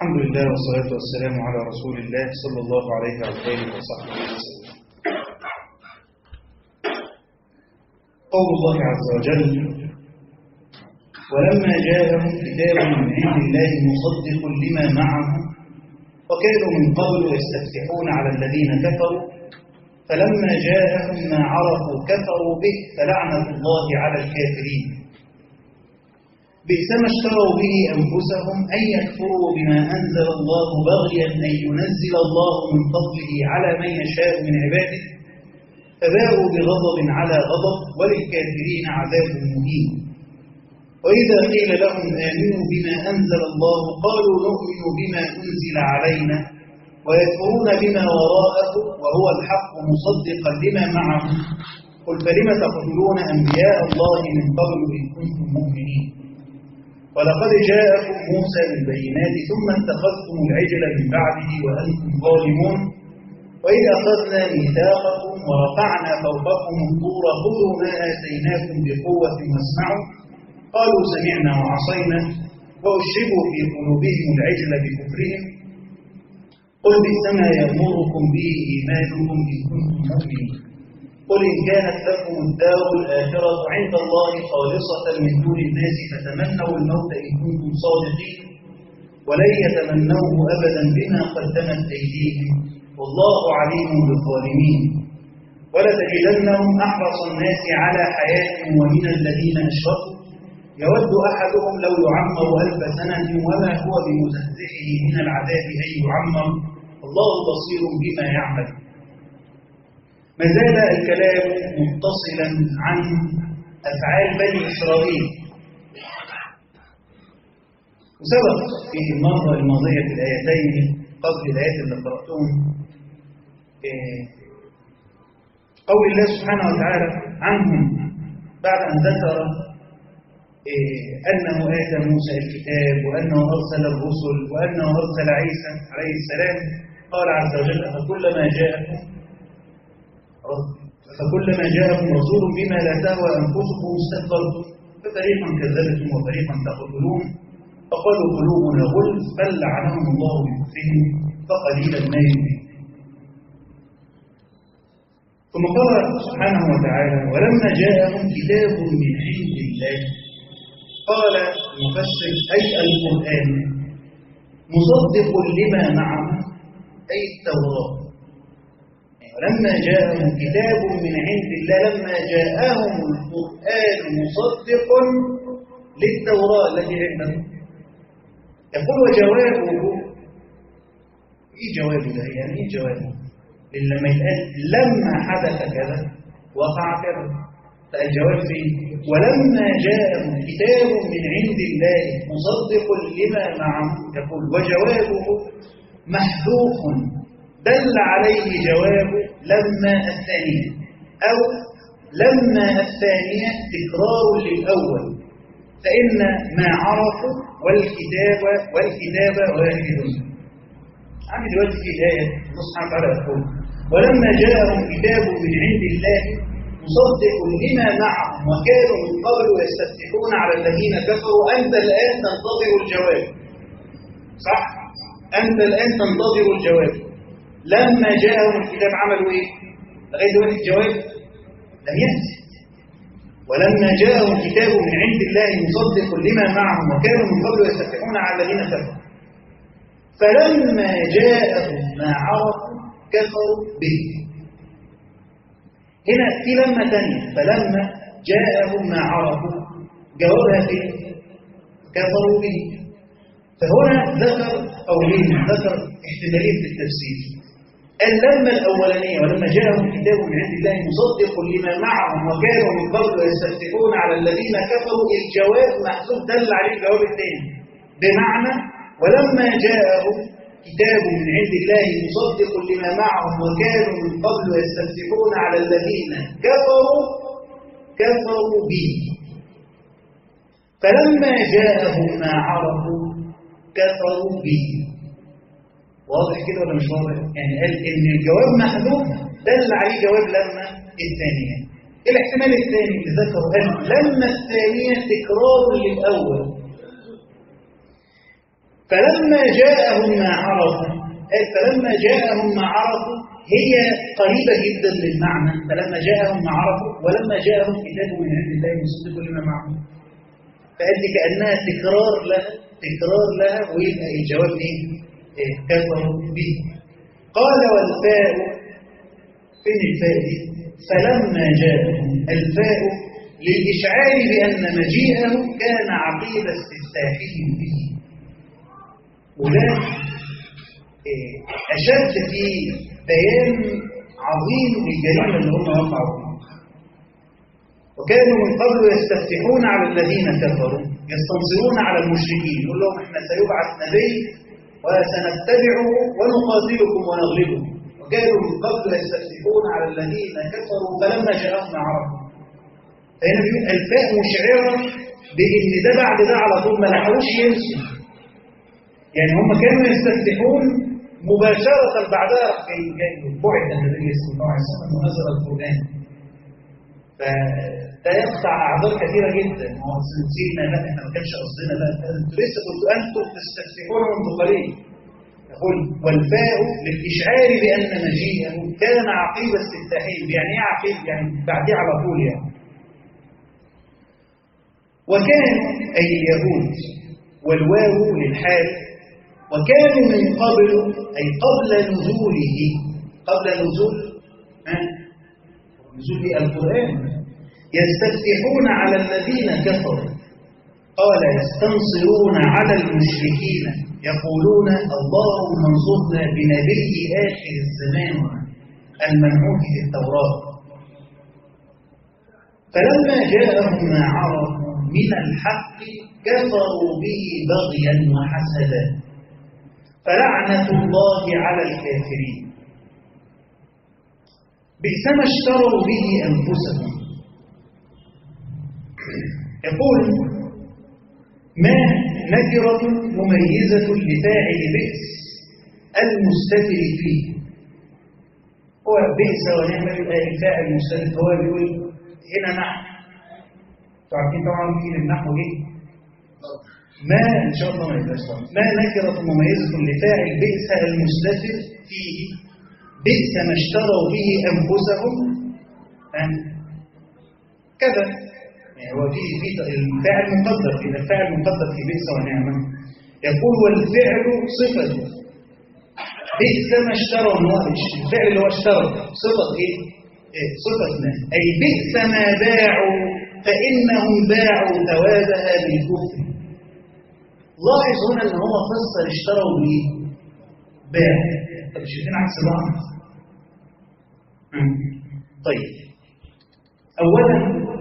الحمد لله والصلاة والسلام على رسول الله صلى الله عليه وعلى آله وصحبه وسلم. قول الله عز وجل: ولما جاءهم كتاب من عند الله مصدق لما معهم وكانوا من قبل يستفتحون على الذين كفروا فلما جاءهم ما عرفوا كفروا به فلعنة الله على الكافرين بئس ما اشتروا به أنفسهم أن يكفروا بما أنزل الله بغيا أن ينزل الله من فضله على من يشاء من عباده فباءوا بغضب على غضب وللكافرين عذاب مهين وإذا قيل لهم آمنوا بما أنزل الله قالوا نؤمن بما أنزل علينا ويكفرون بما وراءه وهو الحق مصدقا لما معهم قل فلم تقتلون أنبياء الله من قبل إن كنتم مؤمنين ولقد جاءكم موسى بالبينات ثم اتخذتم العجل من بعده وأنتم ظالمون وإذ أخذنا ميثاقكم ورفعنا فوقكم الطور خذوا ما آتيناكم بقوة واسمعوا قالوا سمعنا وعصينا وأشربوا في قلوبهم العجل بكفرهم قل بئس ما يأمركم به إيمانكم إن كنتم مؤمنين قل إن كانت لكم الدار الآخرة عند الله خالصة من دون الناس فتمنوا الموت إن كنتم صادقين ولن يتمنوه أبدا بما قدمت أيديهم والله عليم بالظالمين ولتجدنهم أحرص الناس على حياة ومن الذين أشركوا يود أحدهم لو يعمر ألف سنة وما هو بمزحزحه من العذاب أن يعمر الله بصير بما يعمل ما زال الكلام متصلا عن أفعال بني إسرائيل وسبق في المرة الماضية في الآيتين قبل الآيات اللي قرأتهم قول الله سبحانه وتعالى عنهم بعد أن ذكر أنه آتى موسى الكتاب وأنه أرسل الرسل وأنه أرسل عيسى عليه السلام قال عز وجل فكلما جاءكم فكلما جاءكم رسول بما لا تهوى أنفسكم استكبرتم ففريقا كذبتم وفريقا تقتلون فقالوا قلوبنا غلف بل لعنهم الله بكفرهم فقليلا ما يؤمنون ثم قال سبحانه وتعالى ولما جاءهم كتاب من عند الله قال المفسر أي القرآن مصدق لما معه أي التوراة ولما جاءهم كتاب من عند الله لما جاءهم القرآن مصدق للتوراة التي عندهم يقول وجوابه ايه جوابه ده يعني ايه جوابه لما يتقال لما حدث كذا وقع كذا فالجواب فين ولما جاءهم كتاب من عند الله مصدق لما معه يقول وجوابه محذوف دل عليه جواب لما الثانية أو لما الثانية تكرار للأول فإن ما عرفوا والكتاب والكتاب واحد عندي دلوقتي في الآية الله سبحانه وتعالى يقول ولما جاءهم كتاب من عند الله مصدق لما معهم وكانوا من قبل يستفتحون على الذين كفروا أنت الآن تنتظر الجواب صح؟ أنت الآن تنتظر الجواب لما جاءهم الكتاب عملوا إيه؟ لغاية دلوقتي الجواب لم يأتي ولما جاءهم كتاب من عند الله مصدق لما معهم وكانوا من قبل يستفتحون على الذين كفروا فلما جاءهم ما عرفوا كفروا به هنا في لما ثانية فلما جاءهم ما عرفوا جوابها في كفروا به فهنا ذكر قولين ذكر احتمالين في التفسير اللمة الأولانية ولما جاءهم كتاب من عند الله مصدق لما معهم وكانوا من قبل يستفتحون على الذين كفروا الجواب محذوف دل عليه الجواب الثاني بمعنى ولما جاءهم كتاب من عند الله مصدق لما معهم وكانوا من قبل يستفتحون على الذين كفروا كفروا به فلما جاءهم ما عرفوا كفروا به واضح كده ولا مش واضح يعني قال ان الجواب محذوف دل عليه جواب لما الثانيه الاحتمال الثاني اللي ذكره قال لما الثانيه تكرار للاول فلما جاءهم ما عرفوا أي فلما جاءهم ما عرفوا هي قريبة جدا للمعنى فلما جاءهم ما عرفوا ولما جاءهم كتاب من عند الله مصدق لما معهم فقال لي كأنها تكرار لها تكرار لها ويبقى الجواب ايه؟ إيه كفروا به قال والفاء فين الفاء دي؟ فلما جاءهم الفاء للإشعار بأن مجيئه كان عقيد استفتاحهم به وده إيه أشد في بيان عظيم للجريمة اللي هم وقعوا فيها وكانوا من قبل يستفتحون على الذين كفروا يستنصرون على المشركين يقول لهم احنا سيبعث نبي وسنتبعه ونقاتلكم ونغلبكم وكانوا من قبل يستفتحون على الذين كفروا فلما جاءهم ما عرفوا فهنا بيقول الفاء مشعرة بإن ده بعد ده على طول ما لحقوش ينسوا يعني هم كانوا يستفتحون مباشرة بعدها كي جاي بعد النبي صلى الله عليه وسلم ونزل القرآن فده يقطع أعذار كثيرة جدا هو نسينا لا احنا ما كانش قصدنا لا انتوا لسه كنتوا انتم تستفتحون منذ قليل يقول والفاء للإشعار بأن مجيئه كان عقيب استفتاحين يعني ايه عقيب يعني بعديه على طول يعني وكان أي اليهود والواو للحال وكانوا من قبل أي قبل نزوله قبل نزول ها؟ نزول القرآن يستفتحون على الذين كفروا قال يستنصرون على المشركين يقولون اللهم انصرنا بنبي آخر الزمان المنعوت في التوراة فلما جاءهم ما عرفوا من الحق كفروا به بغيا وحسدا فلعنة الله على الكافرين بئس ما اشتروا به أنفسهم يقول ما نكرة مميزة لفاعل بئس المستتر فيه هو بئس ونعم الفاعل المستتر هو بيقول هنا نحن تعرفين طبعا في النحو ايه ما ان شاء الله ما يبقاش ما نكرة مميزة لفاعل بئس المستتر فيه بئس ما اشتروا به انفسهم أن كذا يعني هو في في الفاعل مقدر في الفاعل مقدر في بئس ونعمة يقول والفعل صفته بئس ما اشتروا الفعل اللي هو اشترى صفة ايه؟ إيه؟ صفة ما أي بئس ما باعوا فإنهم باعوا ثوابها بالكفر لاحظ هنا ان هو فسر اشتروا بايه؟ باع طب شايفين عكس بعض طيب اولا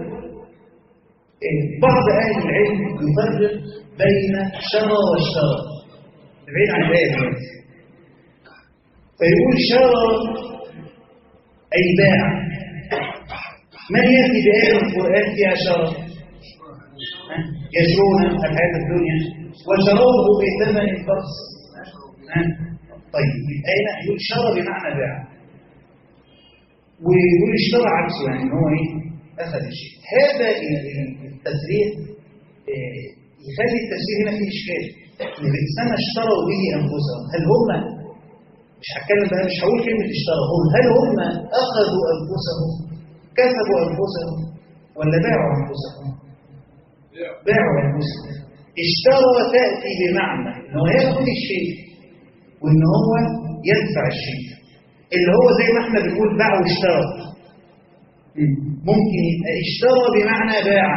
بعض اهل العلم يفرق بين شرى واشترى بعيد عن الايه دلوقتي فيقول شرى اي باع من ياتي بايه القران فيها شرى يشرون الحياه الدنيا وشروه بثمن بخس طيب اين يقول شرى بمعنى باع ويقول اشترى عكسه يعني هو ايه اخذ الشيء هذا التسريح يخلي التفسير هنا فيه اشكال ان الانسان اشتروا به انفسهم هل هم مش هتكلم بقى مش هقول كلمه اشتروا هم هل هم اخذوا انفسهم كسبوا انفسهم ولا باعوا انفسهم باعوا انفسهم اشترى تاتي بمعنى ان هو ياخد الشيء وان هو يدفع الشيء اللي هو زي ما احنا بنقول باع واشترى ممكن يبقى اشترى بمعنى باع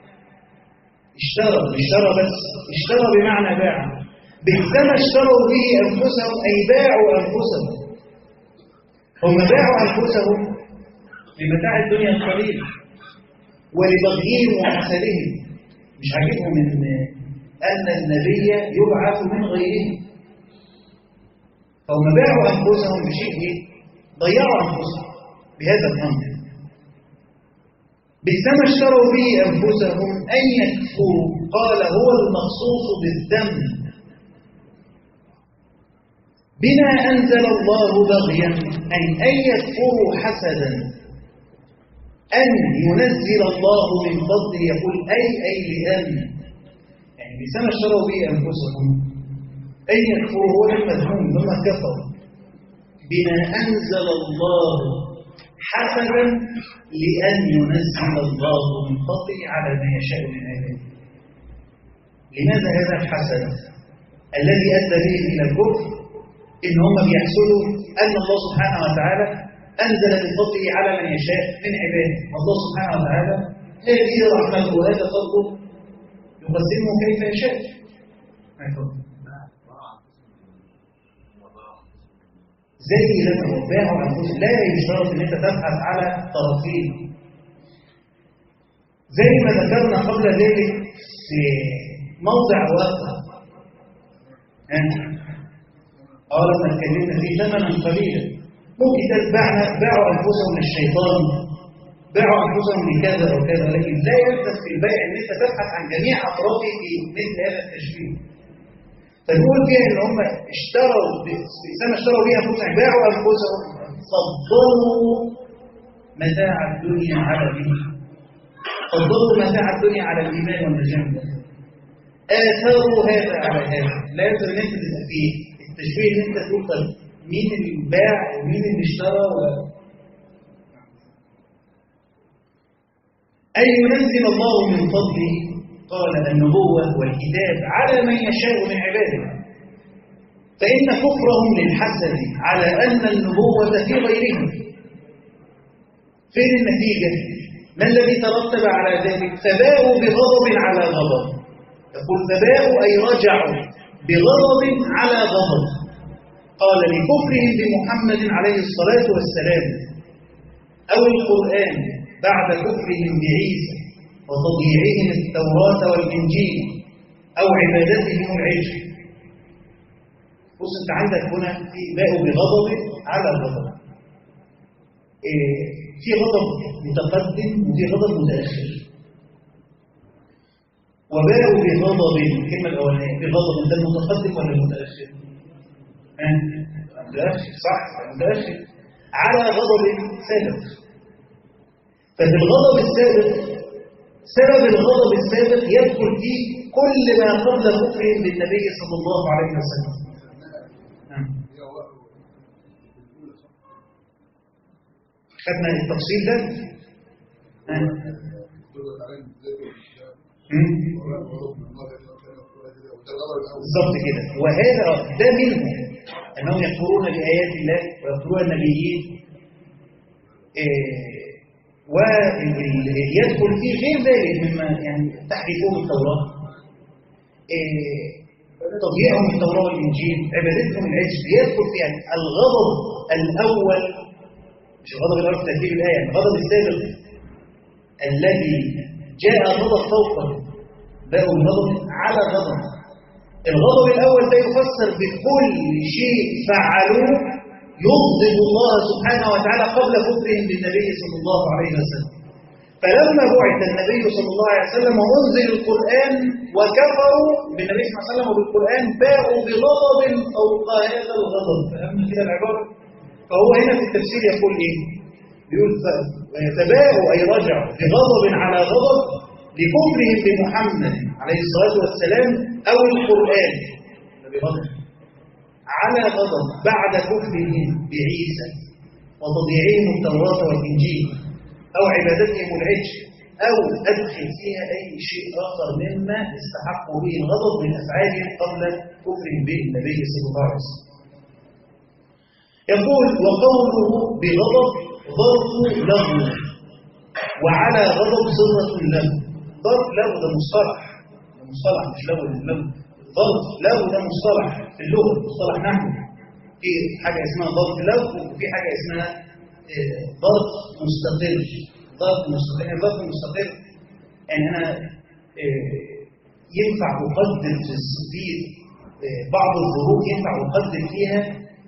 اشترى اشترى بس اشترى بمعنى باع بئسما اشتروا به انفسهم اي باعوا انفسهم هم باعوا انفسهم لمتاع الدنيا القليل ولبغيهم وحسدهم مش عاجبهم ان ان النبي يبعث من غيرهم فهم باعوا انفسهم بشيء ايه ضيعوا انفسهم بهذا الامر بئسما اشتروا به انفسهم ان يكفروا قال هو المخصوص بالذم بما انزل الله بغيا اي ان يكفروا حسدا ان ينزل الله من فضله يقول اي اي لان يعني بئسما اشتروا به انفسهم أن يكفروا هو المذموم ثم كفروا بما أنزل الله حسبا لأن ينزل الله من فضله على ما يشاء من عباده لماذا هذا الحسد الذي أدى به إلى الكفر إن هم بيحسدوا أن الله سبحانه وتعالى أنزل من فضله على من يشاء من عباده والله سبحانه وتعالى هذه رحمته وهذا فضله يقسمه كيف يشاء زي لما وباعوا انفسهم لا يشترط ان انت تبحث على طرفين زي ما ذكرنا قبل ذلك في موضع واقع اه لما اتكلمنا فيه ثمنا قليلا ممكن تتبعنا باعوا انفسهم للشيطان باعوا انفسهم لكذا وكذا لكن لا يلزم في البيع ان انت تبحث عن جميع اطرافه في مثل هذا التشبيه فنقول فيها ان هم اشتروا زي ما اشتروا بيها انفسهم باعوا انفسهم فضلوا متاع الدنيا على الدين فضلوا متاع الدنيا على الايمان والنجاه اثروا هذا على هذا لازم ان انت تبقى فيه التشبيه ان انت تقول طب مين اللي باع ومين اللي اشترى و... أن ينزل الله من فضله قال النبوة والكتاب على من يشاء من عباده فإن كفرهم للحسد على أن النبوة في غيرهم فين النتيجة؟ ما الذي ترتب على ذلك؟ فباءوا بغضب على غضب يقول فباءوا أي رجعوا بغضب على غضب قال لكفرهم بمحمد عليه الصلاة والسلام أو القرآن بعد كفرهم بعيسى وتضييعهم التوراة والإنجيل أو عبادتهم العجل بص أنت عندك هنا في باءوا بغضب على غضب إيه في غضب متقدم وفي غضب متأخر وباءوا بغضب الكلمة الأولانية بغضب ده المتقدم ولا المتأخر؟ متأخر صح متأخر على غضب سابق ففي الغضب السابق سبب الغضب السابق يدخل فيه كل ما قبل كفرهم بالنبي صلى الله عليه وسلم خدنا التفصيل ده بالظبط كده وهذا ده منهم انهم يكفرون بايات الله ويكفرون النبيين إيه ويدخل فيه غير ذلك مما يعني تحريفهم التوراه إيه تضييعهم التوراه والانجيل عبادتهم العجل يدخل فيه يعني الغضب الاول مش الغضب الاول في ترتيب الايه الغضب السابق الذي جاء غضب فوقه باءوا الغضب على غضب الغضب الأول ده يفسر بكل شيء فعلوه يغضب الله سبحانه وتعالى قبل كفرهم بالنبي صلى الله عليه وسلم فلما بعث النبي صلى الله عليه وسلم وأنزل القرآن وكفروا بالنبي صلى الله عليه وسلم وبالقرآن باءوا بغضب فوق هذا الغضب فهمنا كده العبارة فهو هنا في التفسير يقول إيه يقول فباءوا أي رجعوا بغضب على غضب لكفرهم بمحمد عليه الصلاة والسلام أو القرآن بغضب على غضب بعد كفرهم بعيسى وتضييعهم التوراة والإنجيل أو عبادتهم العجل أو أدخل فيها أي شيء آخر مما استحقوا به الغضب من أفعالهم قبل كفرهم به النبي صلى الله عليه وسلم يقول وقوله بغضب ضرب له وعلى غضب صرة له ضرب له ده مصطلح ده مصطلح مش له له ضرب له ده مصطلح في اللغة مصطلح نحو في حاجة اسمها ضرب له وفي حاجة اسمها ضرب مستقل ضرب مستقل يعني ضرب مستقل يعني أنا ينفع أقدر في بعض الظروف ينفع أقدر فيها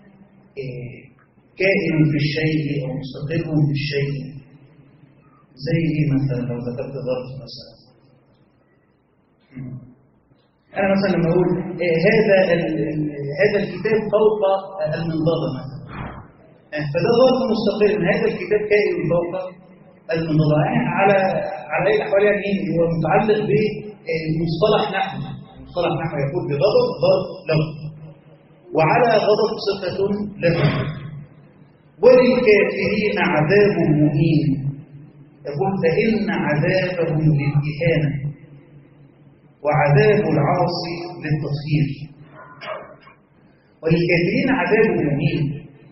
كائن في الشيء أو مستقل في الشيء زي ايه مثلا لو ذكرت ظرف مثلا انا مثلا لما اقول إيه هذا هذا الكتاب فوق المنضده مثلا فده ظرف مستقل هذا الكتاب كائن فوق المنضده يعني على على اي الاحوال يعني ايه هو متعلق بمصطلح نحو مصطلح نحو يقول بغضب ضرب له وعلى غضب صفة لهم وللكافرين عذاب مهين يقول فإن عذابهم للإهانة وعذاب العاصي للتطهير وللكافرين عذاب مهين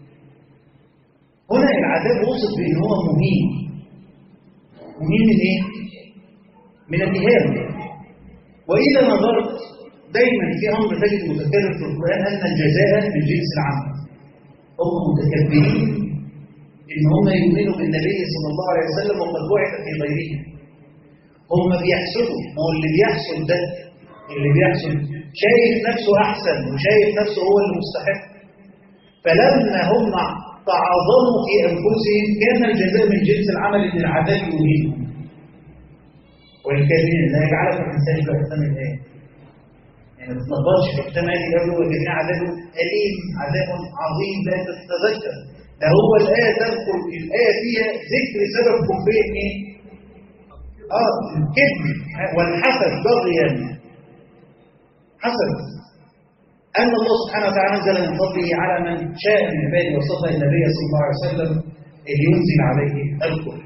هنا العذاب وصف بأن هو مهين مهين من إيه؟ من الإهانة وإذا نظرت دايما في أمر تجد متكرر في القرآن أن الجزاء من جنس العمل هم متكبرين إن هم يؤمنوا بالنبي صلى الله عليه وسلم وقد بعث في غيره هم بيحسدوا ما هو اللي بيحسد ده اللي بيحسد شايف نفسه أحسن وشايف نفسه هو المستحق فلما هم تعاظموا في أنفسهم كان الجزاء من جنس العمل إن العذاب يهينهم والكافرين لا يجعلكم الإنسان بأحسن الآية يعني ما تتلخبطش في الختام هذه قبل والجميع عذاب أليم عذاب عظيم لا تتذكر ده هو الآية تذكر الآية فيها ذكر سبب كفرهم إيه؟ آه الكذب والحسد بغيا حسد أن الله سبحانه وتعالى أنزل من فضله على من شاء من عباده وصفى النبي صلى الله عليه وسلم لينزل عليه الكفر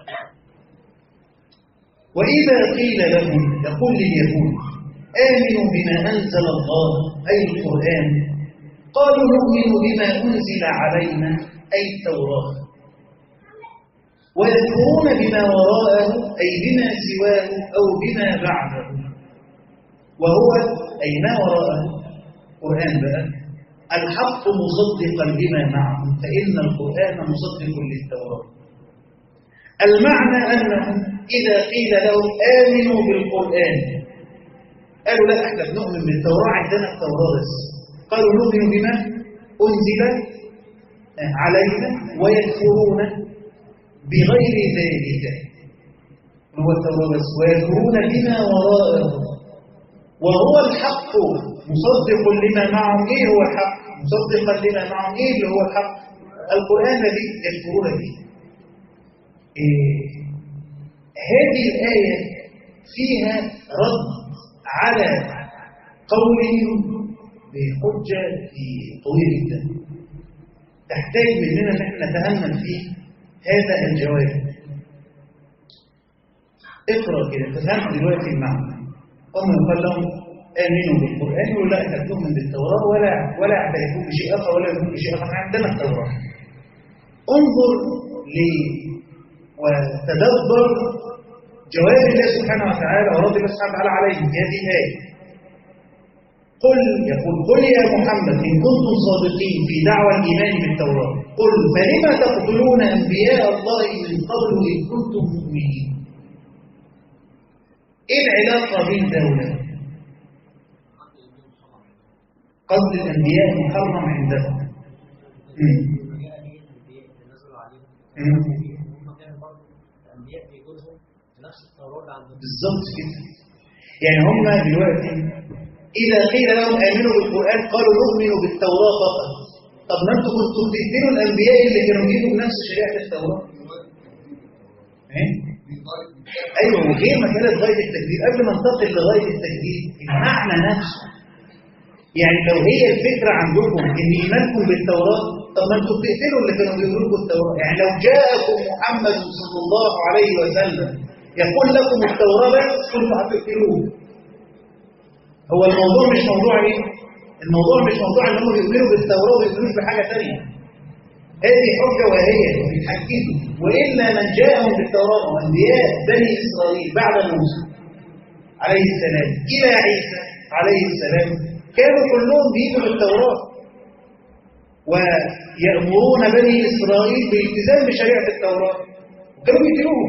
وإذا قيل لهم يقول لليهود آمنوا بما أنزل الله أي القرآن قالوا نؤمن بما أنزل علينا أي التوراة ويكفرون بما وراءه أي بما سواه أو بما بعده وهو أي ما وراءه قرآن بقى الحق مصدقا لما معه فإن القرآن مصدق للتوراة المعنى أنهم إذا قيل لهم آمنوا بالقرآن قالوا لا احنا بنؤمن بالتوراة عندنا التوراة بس قالوا نؤمن بما أنزل علينا ويكفرون بغير ذلك هو التوراة بس ويكفرون بما وراءه وهو الحق مصدق لما معهم ايه هو الحق مصدقا لما معهم ايه اللي هو الحق القرآن الذي يكفرون به إيه هذه الآية فيها رد على قولهم بحجة في طويل جدا تحتاج مننا ان احنا نتأمل فيه هذا الجواب اقرأ كده تفهم دلوقتي المعنى هم يقال لهم آمنوا بالقرآن يقولوا لا احنا بنؤمن بالتوراة ولا ولا يعترفون بشيء آخر ولا يؤمنون بشيء آخر احنا عندنا التوراة انظر ل وتدبر جواب الله سبحانه وتعالى ورد الله سبحانه وتعالى عليه في هذه الآية قل يقول قل يا محمد إن كنتم صادقين في دعوى الإيمان بالتوراة قل فلما تقتلون أنبياء الله من قبل إن كنتم مؤمنين إيه العلاقة بين دولة قتل الأنبياء محرم عندهم بالظبط كده يعني هم دلوقتي إذا قيل لهم آمنوا بالقرآن قالوا نؤمن بالتوراة فقط طب ما انتوا كنتوا بتقتلوا الأنبياء اللي كانوا بيجوا بنفس شريعة التوراة ايه؟ أيوة وغير ما كانت غاية التجديد قبل ما ننتقل لغاية التجديد المعنى نفسه يعني لو هي الفكرة عندكم إن إيمانكم بالتوراة طب ما انتوا بتقتلوا اللي كانوا بيقولوا لكم التوراة يعني لو جاءكم محمد صلى الله عليه وسلم يقول لكم التوراة بس كنتوا هتقتلوه هو الموضوع مش موضوع ايه الموضوع مش موضوع ان هم بيؤمنوا بالتوراة وما بيؤمنوش بحاجة ثانيه هذه حجة وهي بتحكموا وإلا من جاءهم بالتوراة وأنبياء بني إسرائيل بعد موسى عليه السلام إلى عيسى عليه السلام كانوا كلهم بيجوا بالتوراة ويأمرون بني إسرائيل بالالتزام بشريعة التوراة وكانوا بيقتلوهم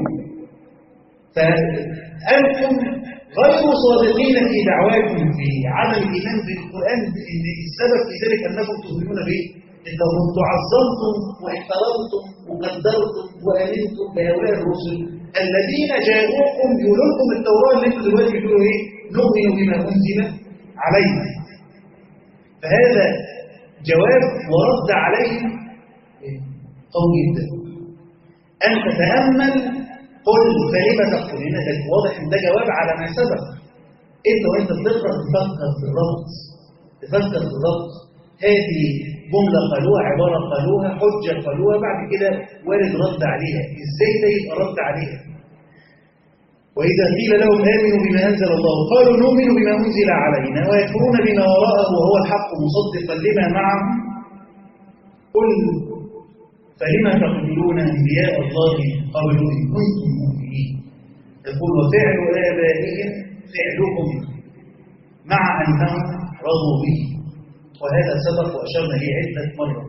فأنتم غير صادقين في دعواكم في عدم الإيمان بالقرآن إن السبب في ذلك أنكم تؤمنون به إنكم تعظمتم واحترمتم وقدرتم وآمنتم بهؤلاء الرسل الذين جاءوكم يقولوا لكم التوراة اللي انتم دلوقتي بتقولوا إيه؟ نؤمن بما أنزل علينا فهذا جواب ورد عليهم قوي جدا أن تتأمل قل فلما تقول هنا ده واضح ان ده جواب على ما سبق انت وانت بتقرا تفكر في الربط تفكر في الربط هذه جملة قالوها عبارة قالوها حجة قالوها بعد كده وارد رد عليها ازاي ده يبقى رد عليها وإذا قيل لهم آمنوا بما أنزل الله قالوا نؤمن بما أنزل علينا ويكفرون بما وراءه وهو الحق مصدقا لما معهم قل فلما تقتلون أنبياء الله قبل إن كنتم مؤمنين يقول وفعل آبائهم فعلهم مع أنهم رضوا به وهذا سبق وأشرنا إليه عدة مرات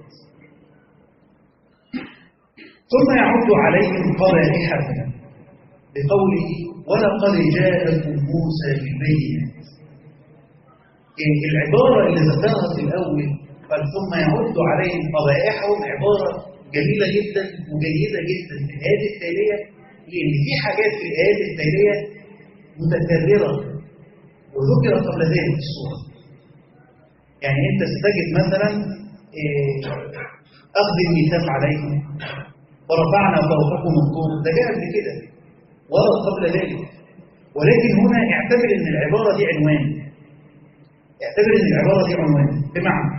ثم يعود عليهم قبائحهم بقوله ولقد جاءكم موسى بالبينات إيه العبارة اللي ذكرها في الأول قال ثم يعد عليهم قبائحهم عبارة جميلة جدا وجيدة جدا في الآيات التالية لأن في حاجات في الآيات التالية متكررة وذكر قبل ذلك في السورة يعني أنت ستجد مثلا إيه أخذ الميثاق عليهم ورفعنا فوقكم الطور ده جاء قبل كده ورد قبل ذلك ولكن هنا اعتبر ان العبارة دي عنوان اعتبر ان العبارة دي عنوان بمعنى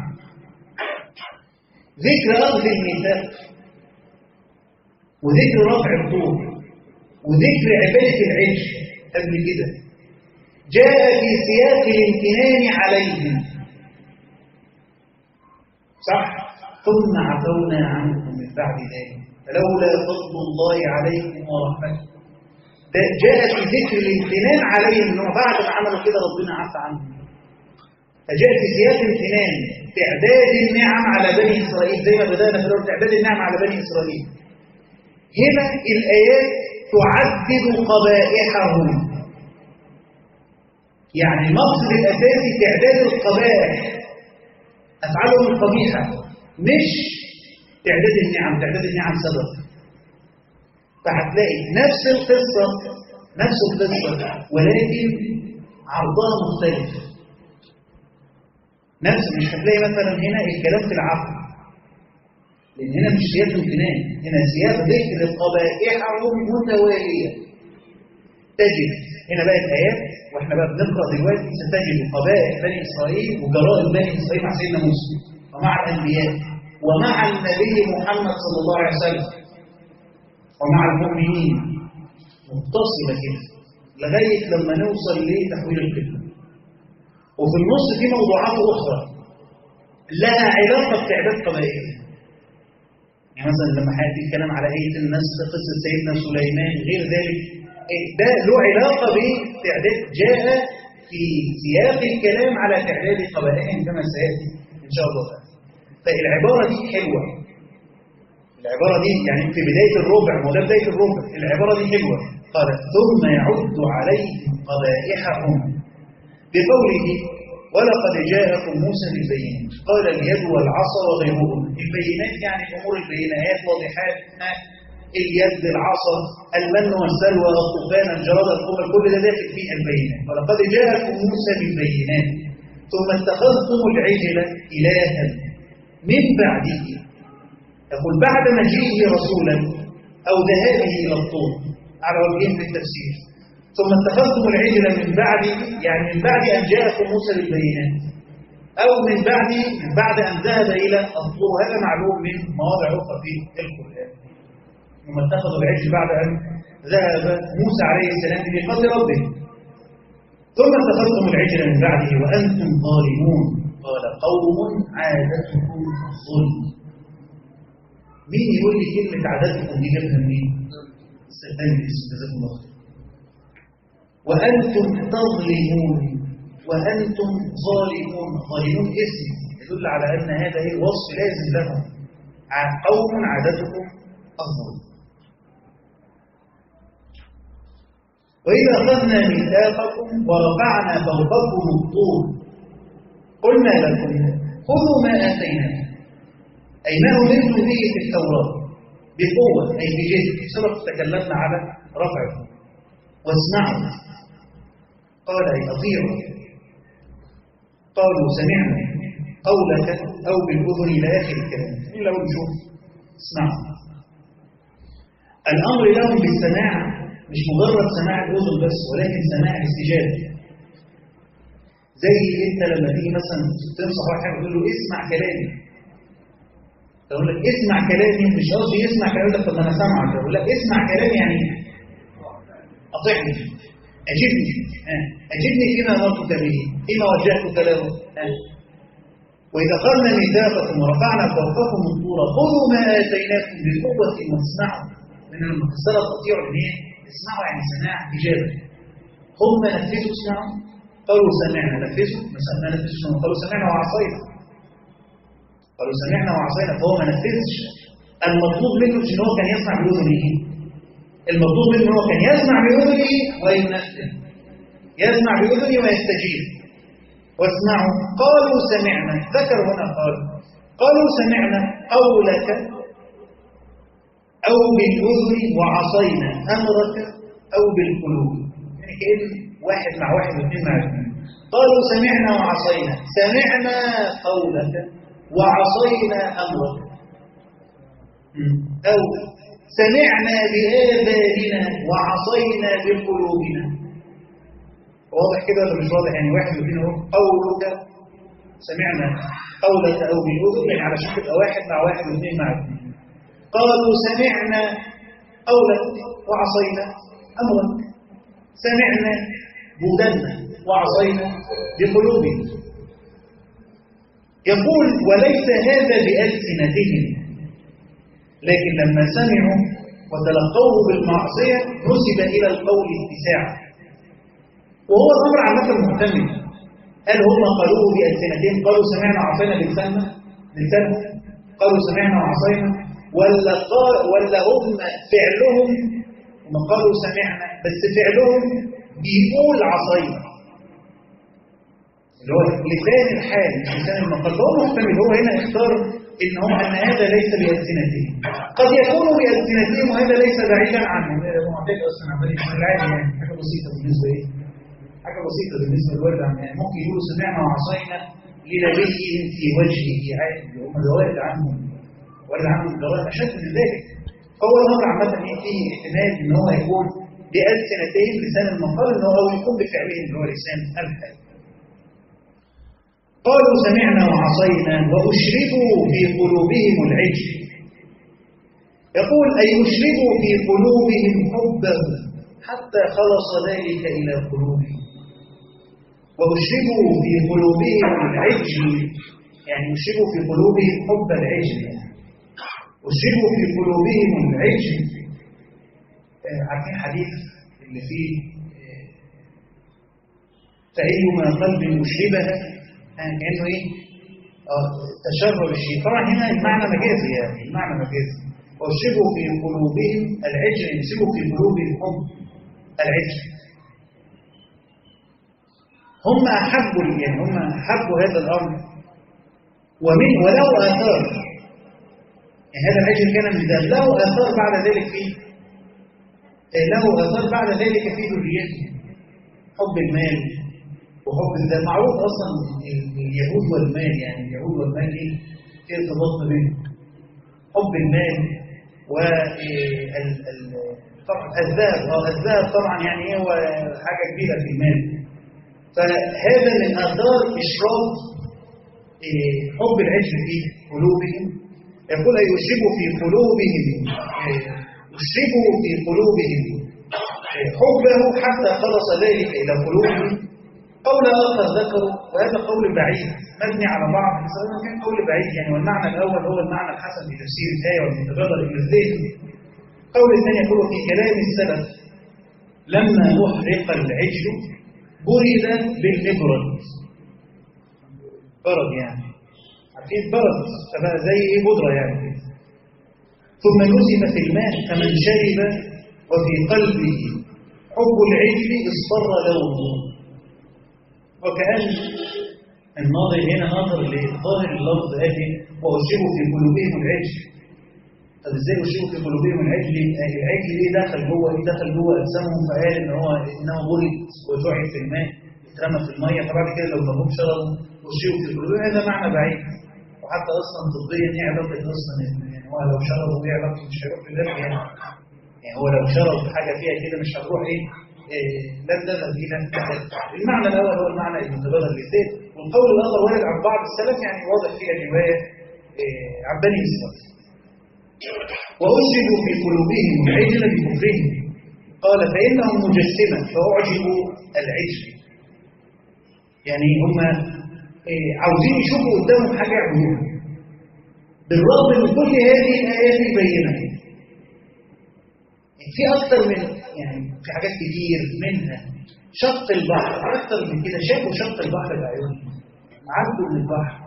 ذكر أخذ الميثاق وذكر رفع الطور وذكر عبادة العيش قبل كده جاء في سياق الامتنان عليهم صح ثم عفونا عنكم من بعد ذلك فلولا فضل الله عليكم ورحمته ده جاء في ذكر الامتنان عليهم انه بعد ما عملوا كده ربنا عفى عنهم فجاء في سياق امتنان تعداد النعم على بني اسرائيل زي ما بدانا في الاول تعداد النعم على بني اسرائيل هنا الايات تعدد قبائحهم يعني المقصد الاساسي تعداد القبائح افعالهم القبيحه مش تعداد النعم تعداد النعم سبب فهتلاقي نفس القصة نفس القصة ولكن عرضها مختلف نفس مش هتلاقي مثلا هنا الكلام في العقل لأن هنا مش سياق امتنان هنا سياق ذكر قبائحهم متوالية تجد هنا بقت آيات واحنا بقى بنقرأ دلوقتي ستجد قبائح بني إسرائيل وجرائم بني إسرائيل مع سيدنا موسى ومع الأنبياء ومع النبي محمد صلى الله عليه وسلم ومع المؤمنين متصلة كده لغاية لما نوصل لتحويل القبلة وفي النص في موضوعات أخرى لها علاقة بتعداد قبائل يعني مثلا لما هيأتي الكلام على آية النسخ قصة سيدنا سليمان غير ذلك ده له علاقة بتعداد جاء في سياق الكلام على تعداد قبائلهم كما سيأتي إن شاء الله فالعبارة دي حلوة العبارة دي يعني في بداية الربع ما ده بداية الربع العبارة دي حلوة قال ثم يعد عليهم قبائحهم بقوله ولقد جاءكم موسى بالبينات قال اليد والعصا وغيرهم البينات يعني الأمور البينات واضحات اليد العصا المن والسلوى الطوفان الجراد القمر كل ده داخل فيه البينات ولقد جاءكم موسى بالبينات ثم اتخذتم العجل إلها من بعده يقول بعد مجيئه رسولا أو ذهابه إلى الطور على وجهين في التفسير ثم اتخذتم العجل من بعد يعني من بعد أن جاءكم موسى بالبينات أو من بعد من بعد أن ذهب إلى الطور هذا معلوم من مواضع أخرى في القرآن ثم اتخذوا العجل بعد أن ذهب موسى عليه السلام بميقات ربه ثم اتخذتم العجل من بعده وأنتم ظالمون قال قوم عادتكم الظلم مين يقول لي كلمة عادتكم دي جابها منين؟ استخدام الاسم جزاكم الله خير وأنتم تظلمون وأنتم ظالمون ظالمون اسم يدل على أن هذا هي وصف لازم لهم قوم عادتكم الظلم وإذا أخذنا ميثاقكم ورفعنا فوقكم الطور قلنا لكم خذوا ما آتيناكم أي ما أمرتم به في التوراة بقوة أي بجد سبق تكلمنا على رفعه واسمعوا قال أي أطيعوا قالوا سمعنا قولك أو بالأذن إلى آخر الكلام إلا ونشوف اسمعوا الأمر لهم بالسماع مش مجرد سماع الأذن بس ولكن سماع الاستجابة زي انت لما تيجي مثلا تنصح واحد حاجه تقول له اسمع كلامي يقول لك اسمع كلامي مش قصدي اسمع كلامي ده طب انا سامعك يقول لك اسمع كلامي يعني اطيعني اجبني آه. اجبني فيما امرتك به فيما وجهتك له آه. واذا قلنا ميثاقكم ورفعنا فوقكم الطور خذوا ما اتيناكم بقوه واسمعوا من المفسره تطيع الايه اسمعوا يعني سماع اجابه هم نفذوا اسمعوا قالوا سمعنا نفذوا ما نفذوا قالوا سمعنا وعصينا قالوا سمعنا وعصينا فهو ما نفذش المطلوب منه مش ان هو كان يسمع باذنه المطلوب منه هو كان يسمع باذنه وينفذ يسمع باذنه ويستجيب واسمعوا قالوا سمعنا ذكر هنا قال قالوا سمعنا قولك او بالاذن وعصينا امرك او بالقلوب يعني كان واحد مع واحد واثنين مع اثنين قالوا سمعنا وعصينا سمعنا قولك وعصينا أمرك أو سمعنا بآبائنا وعصينا بقلوبنا واضح كده ولا مش واضح يعني واحد يقول اهو قولك سمعنا قولك أو بالأذن يعني على شكل تبقى واحد مع واحد واثنين مع اثنين قالوا سمعنا قولك وعصينا أمرك سمعنا بودنا وعصينا بقلوبنا يقول وليس هذا بألسنتهم لكن لما سمعوا وتلقوه بالمعصية نسب إلى القول اتساع وهو الأمر عامة محتمل هل هم قالوه بألسنتهم قالوا سمعنا وعصينا بلساننا بلسانهم قالوا سمعنا وعصينا ولا قال ولا هم فعلهم هم قالوا سمعنا بس فعلهم بيقول عصينا اللي هو لسان الحال مش لسان المقال هو محتمل هو هنا اختار ان هو ان هذا ليس بألسنتهم قد يكون بألسنتهم وهذا ليس بعيدا عنه هذا معتاد اصلا عمال العادي يعني حاجه بسيطه بالنسبه ايه حاجه بسيطه بالنسبه للورد يعني ممكن يقولوا سمعنا وعصينا لنبي في وجهه عادي هم ده وارد عنهم وارد عنهم جرائم اشد من ذلك فهو الامر عامه ايه فيه احتمال ان هو يكون بألسنتهم لسان المقال ان هو يكون بفعلهم اللي هو لسان الحال قالوا سمعنا وعصينا وأشربوا في قلوبهم العجل يقول أي أشربوا في قلوبهم حبه حتى خلص ذلك إلى قلوبهم وأشربوا في قلوبهم العجل يعني أشربوا في قلوبهم حب العجل أشربوا في قلوبهم العجل عارفين حديث اللي فيه فأيما قلب مشربها كأنه إيه آه تشرب الشيء طبعا هنا المعنى مجازي يعني المعنى مجازي وشبوا في قلوبهم العجل يمسكوا في قلوبهم حب العجل هم أحبوا يعني هم أحبوا هذا الأمر ومن ولو آثار يعني هذا العجل كان من ذلك له آثار بعد ذلك فيه له آثار بعد ذلك في ذريته حب المال وحب ده معروف اصلا اليهود والمال يعني اليهود والمال ايه في ارتباط ما بينهم حب المال و طبعا الذهب اه الذهب طبعا يعني ايه هو حاجه كبيره في المال فهذا من اثار اشراف حب العجل في قلوبهم يقول يشربوا في قلوبهم يشربوا في قلوبهم حبه حتى خلص ذلك الى قلوبهم قول آخر ذكروا وهذا قول بعيد مبني على بعض بسبب كان قول بعيد يعني والمعنى الأول هو المعنى الحسن في تفسير الآية والمتبادر إلى الذهن قول الثاني يقول في كلام السلف لما أحرق العجل برد بالإبرد برد يعني عارفين برد فبقى زي إيه بودرة يعني ثم نزف في الماء فمن شرب وفي قلبه حب العجل اصفر لونه وكأن الناظر هنا ناظر لظاهر اللفظ هذه وأشربوا في قلوبهم العجل طب ازاي أشربوا في قلوبهم العجل العجل ايه دخل جوه ايه دخل جوه أجسامهم فقال ان هو انه برد وجعل في الماء اترمى في المية فبعد كده لو ما شربوا أشربوا في قلوبهم هذا معنى بعيد وحتى اصلا طبيا ايه علاقة اصلا يعني هو لو شربوا ايه علاقة مش هيروح في الدم يعني يعني هو لو شرب حاجة فيها كده مش هتروح ايه آه، لن نذهب إلى المعنى الأول هو المعنى المتبادر للذات والقول الآخر وارد عن بعض السلف يعني واضح فيها رواية آه، عن بني إسرائيل وأشربوا في قلوبهم العجل بكفرهم قال فإنهم مجسمة فأعجبوا العجل يعني هم آه، عاوزين يشوفوا قدامهم حاجة يعملوها بالرغم من كل هذه الآيات البينة في أكثر من يعني في حاجات كتير منها شق البحر أكثر من كده شافوا شق البحر بعيونهم عدوا من البحر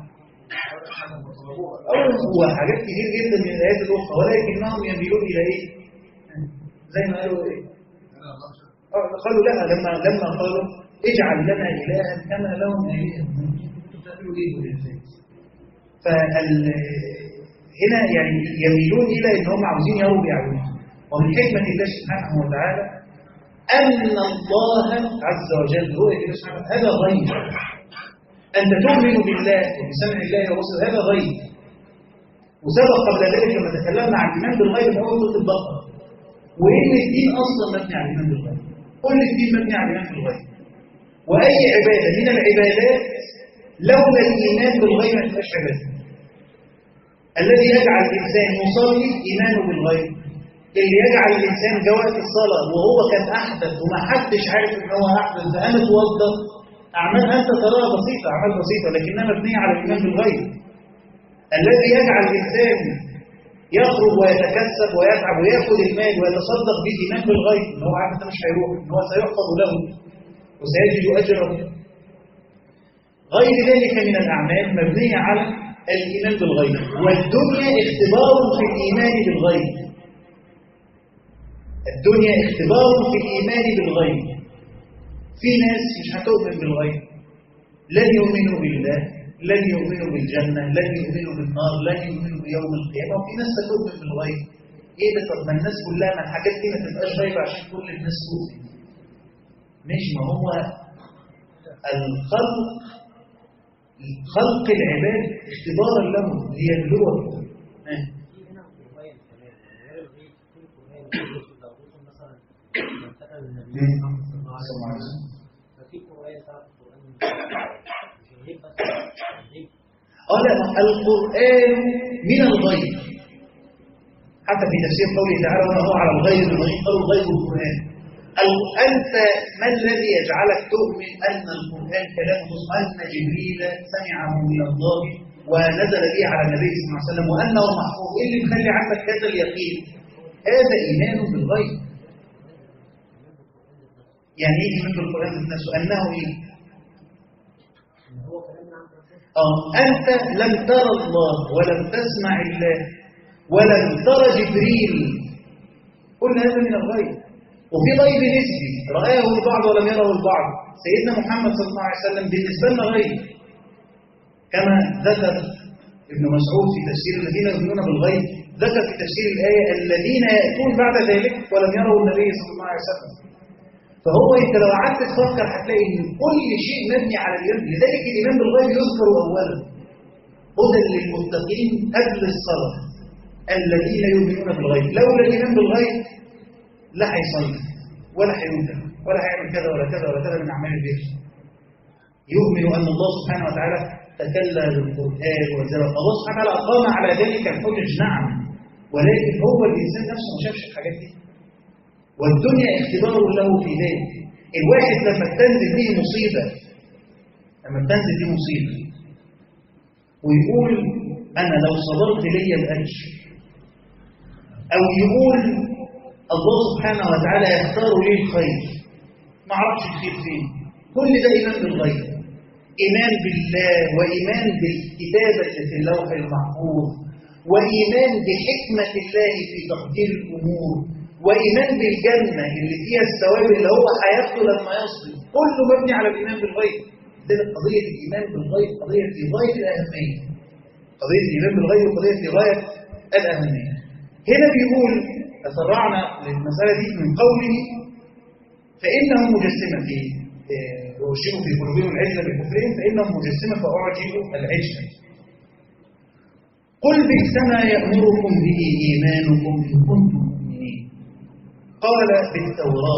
أو هو حاجات كتير جدا من الآيات الأخرى ولكنهم يميلون إلى إيه؟ زي ما قالوا إيه؟ آه، قالوا لا لما لما قالوا اجعل لنا إلها كما لهم آلهة تعملوا إيه بالإنسان فال هنا يعني يميلون إلى إن هم عاوزين يروا بأعينهم ومن حكمة الله سبحانه وتعالى أن الله عز وجل هو الله سبحانه هذا غيب أنت تؤمن بالله وبسمع الله ورسله هذا غيب وسبق قبل ذلك لما تكلمنا عن الإيمان بالغيب في أول سورة البقرة وإن الدين أصلا مبني على الإيمان بالغيب كل الدين مبني على الإيمان بالغيب وأي عبادة من العبادات لولا الإيمان بالغيب ما تبقاش عبادة الذي يجعل الإنسان يصلي إيمانه بالغيب اللي يجعل الإنسان جوات الصلاة وهو كان أحدث وما حدش عارف إن هو أحدث فقام اتوضى أعمال أنت تراها بسيطة أعمال بسيطة لكنها مبنية على الإيمان بالغيب الذي يجعل الإنسان يخرج ويتكسب ويتعب ويأخذ المال ويتصدق به إيمان بالغيب إن هو عارف إنه مش هيروح إن هو سيحفظ له وسيجد أجره غير ذلك من الأعمال مبنية على الإيمان بالغيب والدنيا اختبار في الإيمان بالغيب الدنيا اختبار في الإيمان بالغيب في ناس مش هتؤمن بالغيب لن يؤمنوا بالله لن يؤمنوا بالجنة لن يؤمنوا بالنار لن يؤمنوا بيوم القيامة وفي ناس هتؤمن بالغيب ايه ده طب ما الناس كلها ما الحاجات دي ما تبقاش غيب عشان كل الناس تؤمن مش ما هو الخلق خلق العباد اختبارا لهم ليبلوهم آه. ففي قرآن تعرف القرآن مش الغيب بس الغيب قال القرآن من الغيب حتى في تفسير قوله تعالى وما هو على الغيب الغيب قالوا الغيب القرآن ال- أنت ما الذي يجعلك تؤمن أن القرآن كلام الله أن جبريل سمعه من الله ونزل به على النبي صلى الله عليه وسلم وأنه محفوظ إيه اللي مخلي عندك هذا اليقين هذا إيمان بالغيب يعني إيه إيمان بالقرآن ذات نفسه أنه إيه ان هو كلام من عند ربنا آه، أنت لم ترى الله ولم تسمع الله ولم ترى جبريل كل هذا من الغيب وفي غيب نسبي رآه البعض ولم يره البعض سيدنا محمد صلى الله عليه وسلم بالنسبة لنا غيب كما ذكر ابن مسعود في تفسير الذين يؤمنون بالغيب ذكر في تفسير الآية الذين يأتون بعد ذلك ولم يروا النبي صلى الله عليه وسلم فهو انت لو قعدت تفكر هتلاقي ان كل شيء مبني على الايمان لذلك الايمان بالغيب يذكر اولا هدى للمتقين قبل الصلاه الذين يؤمنون بالغيب لولا الايمان بالغيب لا هيصلي ولا هينكر ولا هيعمل كذا ولا كذا ولا كذا من اعمال البر يؤمن ان الله سبحانه وتعالى تكلم بالقران وزرع الله سبحانه وتعالى اقام على ذلك الحجج نعم ولكن هو الانسان نفسه ما شافش الحاجات دي والدنيا اختبار له في ذلك الواحد لما تنزل به مصيبة لما تنزل به مصيبة ويقول أنا لو صبرت لي الأجر أو يقول الله سبحانه وتعالى يختار لي الخير ما اعرفش الخير فين كل ده إيمان بالغيب إيمان بالله وإيمان بالكتابة في اللوح المحفوظ وإيمان بحكمة الله في تقدير الأمور وإيمان بالجنة اللي فيها الثواب اللي هو هياخده لما يصبر كله مبني على الإيمان بالغيب ده قضية الإيمان بالغيب قضية في غاية الأهمية قضية الإيمان بالغيب قضية في غاية الأهمية هنا بيقول تسرعنا للمسألة دي من قوله فإنهم مجسمة في وشبوا في قلوبهم العجلة بكفرهم فإنهم مجسمة فأعجبوا العجلة قل بئس ما يأمركم به إيمانكم إن كنتم مؤمنين قال بالتوراة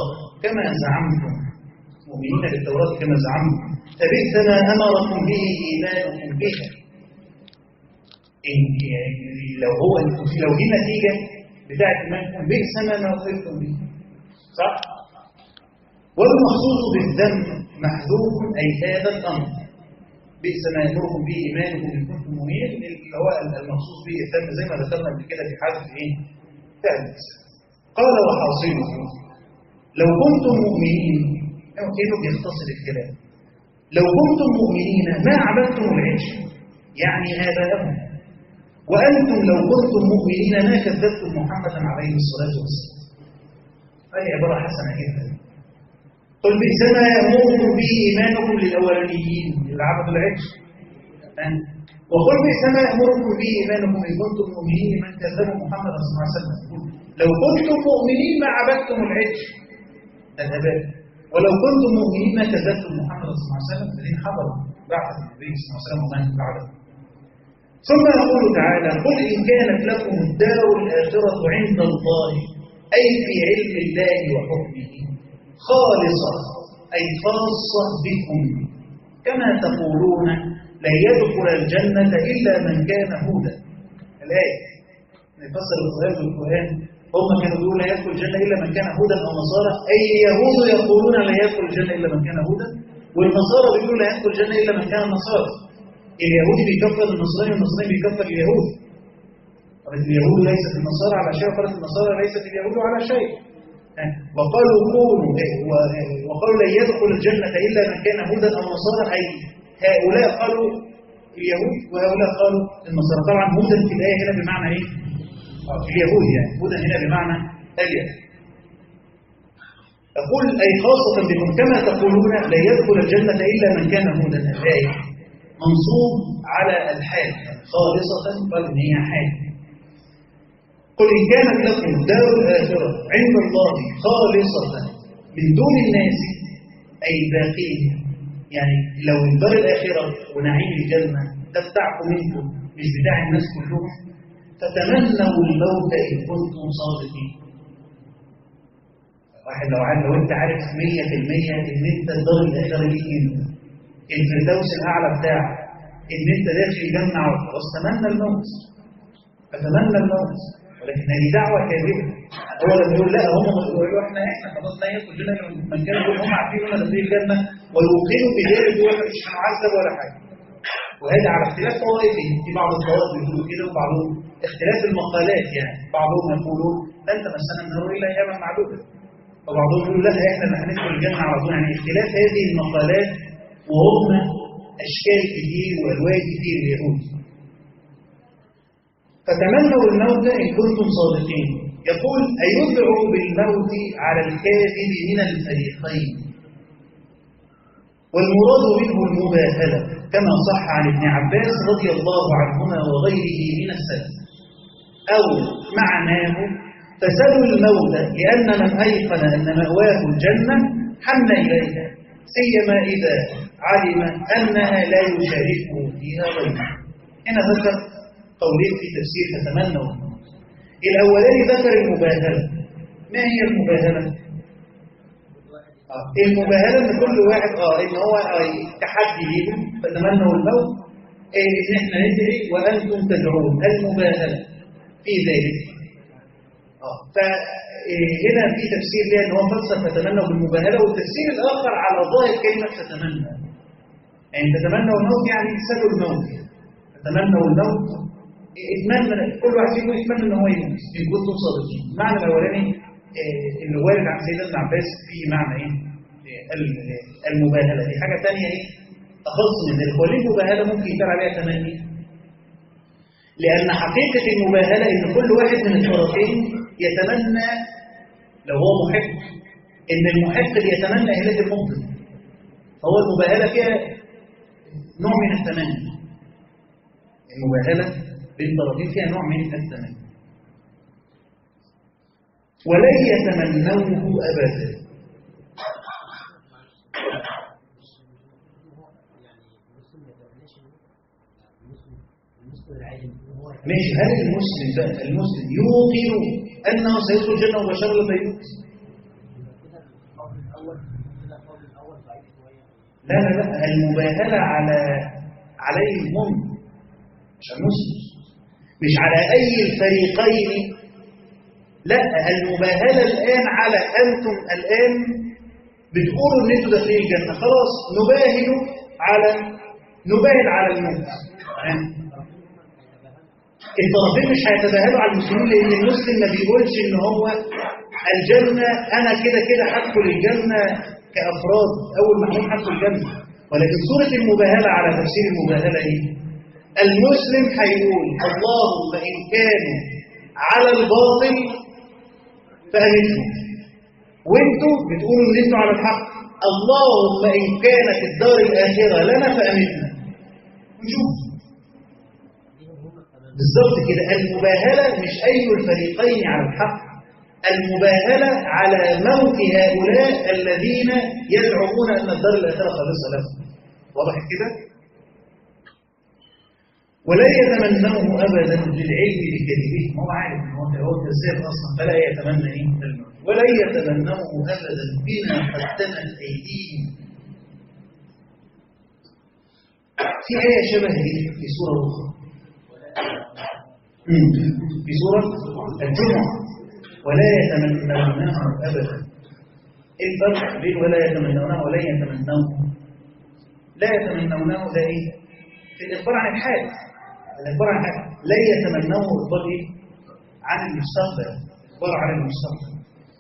كما زعمتم مؤمنين بالتوراة كما زعمتم فبئس ما أمركم به إيمانكم بها إن يعني لو هو لو دي نتيجة بتاعت إيمانكم بئس ما نوفرتم به صح؟ والمخصوص بالذنب محذوف أي هذا الأمر بئس ما يأمركم به إيمانكم إن كنتم مؤمنين اللي هو المخصوص به الذنب زي ما ذكرنا قبل كده في حادث إيه؟ ثالث قال وحاصله لو كنتم مؤمنين كانوا بيختصر الكلام لو كنتم مؤمنين ما عبدتم العيش يعني آباءهم وأنتم لو كنتم مؤمنين ما كذبتم محمدا عليه الصلاة والسلام هذه عبارة حسنة جدا قل بئس ما يأمركم به إيمانكم للأولانيين اللي عبدوا العيش وقل بئس ما يأمركم به إيمانكم إن كنتم مؤمنين من كذبوا محمدا صلى الله عليه وسلم لو كنتم مؤمنين ما عبدتم العيش الآباء ولو كنتم مؤمنين ما كذبتم محمد صلى الله عليه وسلم الذين حضروا بعث النبي صلى الله عليه وسلم ومن بعده ثم يقول تعالى قل إن كانت لكم الدار الآخرة عند الله أي في علم الله وحكمه خالصة أي خاصة بكم كما تقولون لن يدخل الجنة إلا من كان هودا الآية نفسر القرآن بالقرآن هم كانوا بيقولوا لا يدخل الجنة إلا من كان هودا أو نصارى أي اليهود يقولون لا يدخل الجنة إلا من كان هودا والنصارى بيقولوا لا يدخل الجنة إلا من كان نصارى اليهودي بيكفر النصراني والنصراني بيكفر اليهود قالت اليهود ليست النصارى على شيء وقالت النصارى ليست اليهود على شيء وقالوا كونوا وقالوا لن يدخل الجنة إلا من كان هودا أو نصارى أي هؤلاء قالوا اليهود وهؤلاء قالوا النصارى طبعا هودا في الآية هنا بمعنى إيه؟ في اليهود يعني هدى هنا بمعنى اليهود أقول أي خاصة بكم كما تقولون لا يدخل الجنة إلا من كان هودا الآية منصوب على الحال خالصة قال إن هي حال قل إن كانت لكم دار الآخرة عند الله خالصة من دون الناس أي باقين يعني لو الدار الآخرة ونعيم الجنة ده بتاعكم انتم مش بتاع الناس كلهم فتمنوا الموت إن كنتم صادقين واحد لو عارف لو انت عارف 100% ان انت الدار الاخره ليك انت الفردوس الاعلى بتاعك ان انت داخل جنه وخلاص تمنى الموت فتمنى الموت ولكن هذه دعوه كاذبه هو لما يقول لا هم يقولوا احنا احنا خلاص لا يدخل جنه من كان يقول هم عارفين ان داخلين الجنه ويوقنوا بذلك واحنا مش هنعذب ولا حاجه وهذا على اختلاف طوائفهم في بعض الطوائف بيقولوا كده وبعضهم اختلاف المقالات يعني بعضهم يقولون لن تمسنا النار الا اياما معدوده وبعضهم يقولوا لا احنا اللي هندخل الجنه على طول يعني اختلاف هذه المقالات وهم اشكال كتير والوان كتير اليهود فتمنوا الموت ان كنتم صادقين يقول ايدعو بالموت على الكاذب من الفريقين والمراد منه المباهله كما صح عن ابن عباس رضي الله عنهما وغيره من السلف أو معناه فسلوا الموت لأن من أيقن أن مأواه الجنة حن إليها سيما إذا علم أنها لا يشاركه فيها غيره هنا ذكر قولين في تفسير فتمنوا الموت الأولاني ذكر المباهلة ما هي المباهلة؟ المباهله ان كل واحد اه ان هو آه تحدي ليهم فتمنوا الموت إيه ان احنا ندعي وانتم تدعون المباهله في ذلك اه فهنا في تفسير ليه ان هو فسر فتمنوا بالمباهله والتفسير الاخر على ظاهر كلمه فتمنى يعني تتمنوا الموت يعني تسلوا الموت تتمنوا الموت اتمنى كل واحد فيكم يتمنى ان هو يموت ان كنتم صادقين المعنى الاولاني اللي وارد عن سيدنا ابن عباس في معنى ايه المباهله دي حاجه ثانيه ايه اخص من ذلك وليه المباهله ممكن يتبع عليها تمني لان حقيقه المباهله ان كل واحد من الطرفين يتمنى لو هو محب ان المحب يتمنى هلاك المبطل فهو المباهله فيها نوع من التمني المباهله بين الطرفين فيها نوع من التمني ولن يتمنوه أبدا ماشي هل المسلم ده المسلم يوقن أنه سيدخل الجنة مباشرة لما يموت لا لا لا المباهلة على عليهم هم مش على المسلم مش على أي الفريقين لا المباهلة الآن على أنتم الآن بتقولوا إن أنتوا داخلين الجنة خلاص نباهل على نباهل على الموت يعني الطرفين مش هيتباهلوا على المسلمين لأن المسلم ما بيقولش إن هو الجنة أنا كده كده هدخل الجنة كأفراد أول ما هكون هدخل الجنة ولكن صورة المباهلة على تفسير المباهلة إيه؟ المسلم هيقول اللهم إن كانوا على الباطل فأمنهم وانتوا بتقولوا ان انتوا على الحق اللهم إن كانت الدار الآخرة لنا فأمننا نشوف ليهم هم التمام بالظبط كده المباهلة مش أي الفريقين على الحق المباهلة على موت هؤلاء الذين يزعمون أن الدار الآخرة خالصة لهم واضح كده؟ ولا يتمنوه أبدا للعلم بكذبه هو عارف ان هو هو كذاب أصلا فلا يتمنى إيه الموت ولا يتمنوه أبدا بما قدمت أيديهم في آية شبه دي في سورة أخرى مم. في سورة الجمعة ولا يتمنونه أبدا إيه الفرق بين ولا يتمنونه ولا يتمنوه لا يتمنونه ده إيه في الإخبار عن الحال الإخبار عن الحال لا يتمنوه إخبار إيه عن المستقبل إخبار عن المستقبل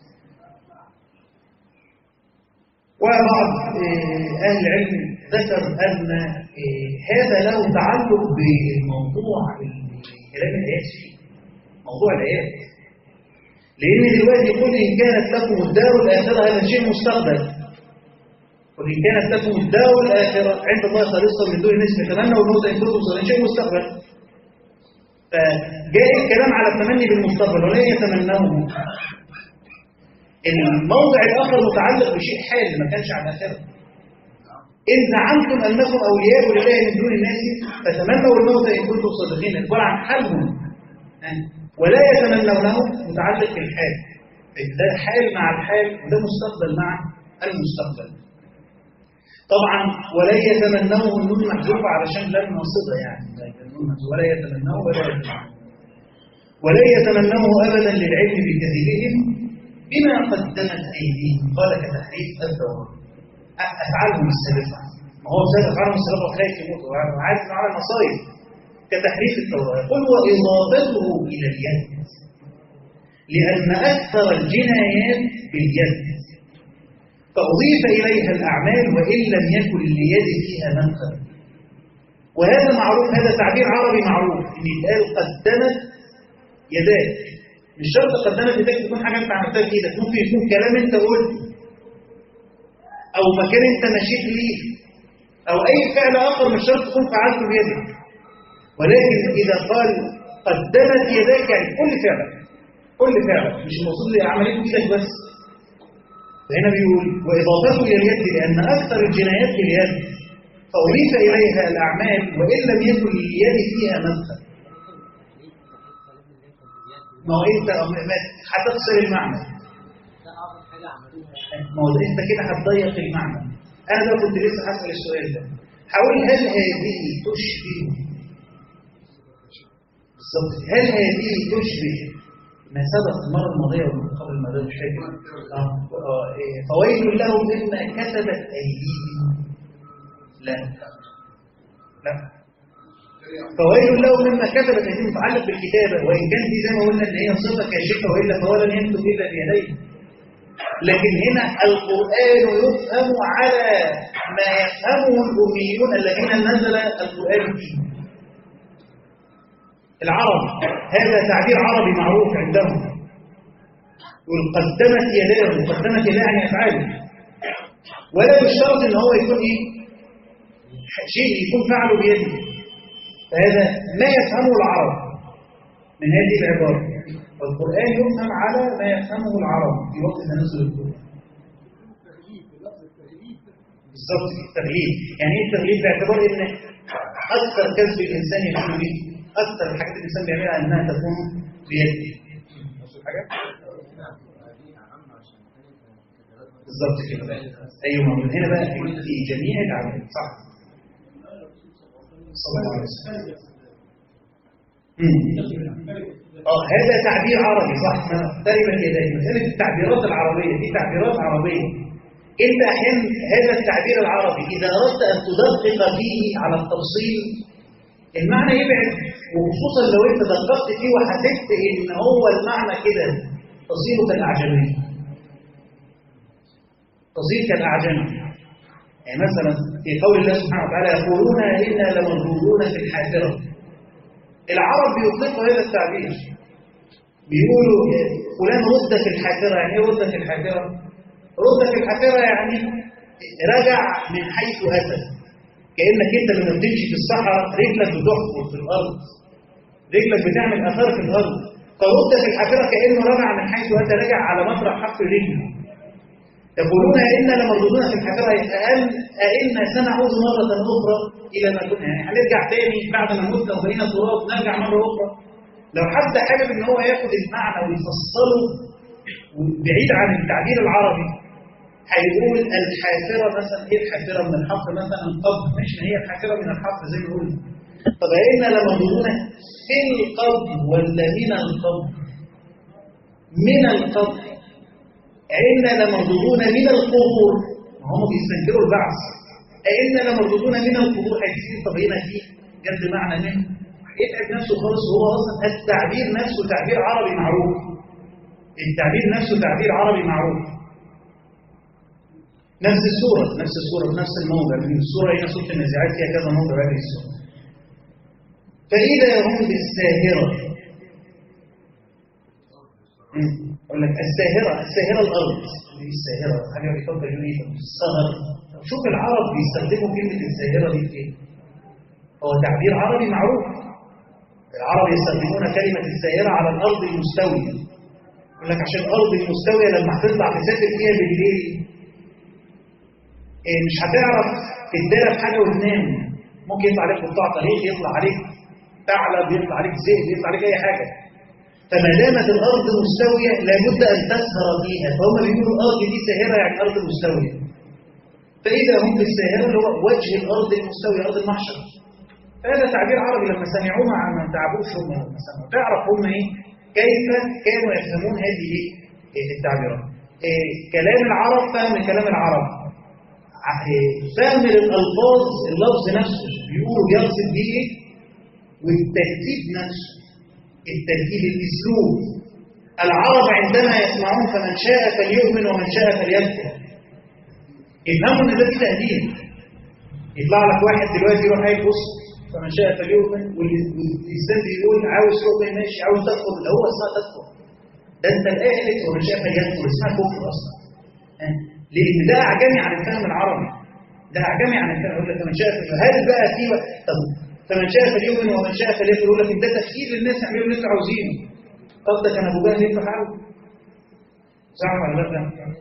وبعض آه، أهل العلم ذكر أن آه، هذا له تعلق بالموضوع كلام الآيات فيه موضوع الآيات لأن دلوقتي يقول إن كانت لكم الدار الآخرة هذا شيء مستقبل وإن كانت لكم الدار الآخرة عند الله خالصة من دون الناس يتمنوا الموت إن كنتم صالحين شيء مستقبل فجاء الكلام على التمني بالمستقبل ولا يتمنوه الموضع الآخر متعلق بشيء حال ما كانش على الآخرة إن زعمتم أنكم أولياء لله من دون الناس فتمنوا الموت إن كنتم صادقين عبارة عن حالهم ولا يتمنونه متعلق بالحال ده حال مع الحال وده مستقبل مع المستقبل طبعا ولا يتمنوه النون محذوفة علشان لم نصبها يعني ولا يتمنوه ولا يتمنوه ولا يتمنوه أبدا للعلم بكذبهم بما قدمت أيديهم قال كتحريف الدور أفعالهم السابقة ما هو بسبب أفعالهم السابقة خايف يموت وعايز على المصايب كتحريف التوراة يقول وإضافته إلى اليد لأن أكثر الجنايات باليد فأضيف إليها الأعمال وإن لم يكن لليد فيها منخر وهذا معروف هذا تعبير عربي معروف إن يتقال قدمت يداك مش شرط قدمت يداك تكون حاجة أنت عملتها بإيدك ممكن يكون كلام أنت قلته أو مكان أنت مشيت ليه أو أي فعل آخر مش شرط تكون فعلته بيدك ولكن إذا قال قدمت يداك يعني كل فعل كل فعل مش المقصود لعملية إيدك بس فهنا بيقول وإضافته إلى اليد لأن أكثر الجنايات باليد فأضيف إليها الأعمال وإن لم يكن لليد فيها مدخل ما هو أنت هتخسر المعنى ده أعظم حاجة عملوها ما هو أنت كده هتضيق المعنى أنا بقى كنت لسه هسأل السؤال ده حاول هل هذه تشبه بالظبط هل هذه تشبه ما سبق المرة الماضية ومن قبل الماضية مش فاكر آه. آه. إيه. فويل لهم مما كتبت أيديهم لا لا فويل لهم مما كتبت أيديهم متعلق بالكتابة وإن كان دي زي ما قلنا إن هي صفة كاشفة وإلا فهو لم يكتب إلا بيديه لكن هنا القرآن يفهم على ما يفهمه الأميون الذين نزل القرآن فيهم العرب هذا تعبير عربي معروف عندهم يقول قدمت يداه قدمت يداه يعني افعاله ولا يشترط ان هو يكون ايه شيء يكون فعله بيده فهذا ما يفهمه العرب من هذه العبارة والقرآن يفهم على ما يفهمه العرب في وقت تنزل القرآن بالظبط التغليب يعني ايه التغليب باعتبار ان اكثر كسب الانسان يكون به أكثر الحاجات الإنسان بيعملها أنها تكون بيده حاجة؟ بالظبط كده ايوه موجود هنا بقى في جميع الاعمال صح صلى الله عليه وسلم مم. اه هذا تعبير عربي صح تقريبا يدين مساله التعبيرات العربيه في تعبيرات عربيه انت احيانا هذا التعبير العربي اذا اردت ان تدقق فيه على التفصيل المعنى يبعد وخصوصا لو انت دققت فيه وحسبت ان هو المعنى كده تصير كالاعجميه تصير كالاعجمي يعني مثلا في قول الله سبحانه وتعالى يقولون انا لمردودون في الحافره العرب بيطلقوا هذا التعبير بيقولوا فلان رد في الحافره يعني ايه رد في الحافره رد في الحافره يعني رجع من حيث اتى كانك انت لما بتمشي في الصحراء رجلك بتحفر في الارض رجلك بتعمل اثار في الارض فرد في الحافره كانه رجع من حيث اتى رجع على مطرح حفر رجله يقولون إنا لمردودون في الحافرة أئن أئنا سنعود مرة أخرى إلى ما كنا يعني هنرجع تاني بعد ما نموت لو بقينا تراب نرجع مرة أخرى لو حد حابب إن هو ياخد المعنى ويفصله بعيد عن التعبير العربي هيقول الحافرة مثلا إيه الحافرة من الحفر مثلا القبر مش ما هي الحافرة من الحفر زي ما قلنا طب أئنا لمردودون في القبر ولا من القبر من القبر أئنا لمردودون من القبور هم بيستنكروا البعث أئنا لمردودون من القبور هيكسين طب هنا في جد معنى منه يتعب نفسه خالص وهو أصلا التعبير نفسه تعبير عربي معروف التعبير نفسه تعبير عربي معروف نفس السورة نفس السورة في نفس الموضع من السورة هنا سورة النازعات فيها كذا موضع هذه السورة فإذا هم بالساهرة أقول لك الساهرة الساهرة الأرض دي الساهرة حاجة بيفكر يقول إيه السهر شوف العرب بيستخدموا كلمة الساهرة دي في إيه؟ هو تعبير عربي معروف العرب يستخدمون كلمة الساهرة على الأرض المستوية يقول لك عشان الأرض المستوية لما هتطلع تسافر فيها بالليل إيه مش هتعرف تتدارى في حاجة وتنام ممكن يطلع عليك قطاع طريق يطلع عليك ثعلب يطلع عليك ذئب يطلع عليك أي حاجة فما دامت الأرض مستوية لابد أن تسهر فيها فهم بيقولوا الأرض دي ساهرة يعني أرض مستوية فإذا هم بالساهرة اللي هو وجه الأرض المستوية أرض المحشر فهذا تعبير عربي لما سمعوه مع ما تعبوش هم لما سمعوا تعرف هم إيه كيف كانوا يفهمون هذه إيه التعبيرات إيه كلام العرب فهم كلام العرب إيه فهم الألفاظ اللفظ نفسه بيقولوا بيقصد بيه إيه والترتيب نفسه الترتيب الاسلوب العرب عندما يسمعون فمن شاء فليؤمن ومن شاء فليكفر يفهموا ان ده في تهديد يطلع لك واحد دلوقتي يروح قايل بص فمن شاء فليؤمن والانسان بيقول عاوز تؤمن ماشي عاوز تكفر اللي هو اسمها تكفر ده انت الايه قالت ومن شاء فليكفر اسمها كفر اصلا لان ده اعجمي عن الفهم العربي ده اعجمي عن الفهم يقول لك فمن شاء هل بقى في طب فمن شاء فليؤمن ومن شاء فليكفر يقول لك ده تفكير للناس يعملوا اللي انتوا عاوزينه طب ده كان ابو جهل يفتح حاله صح ولا لا؟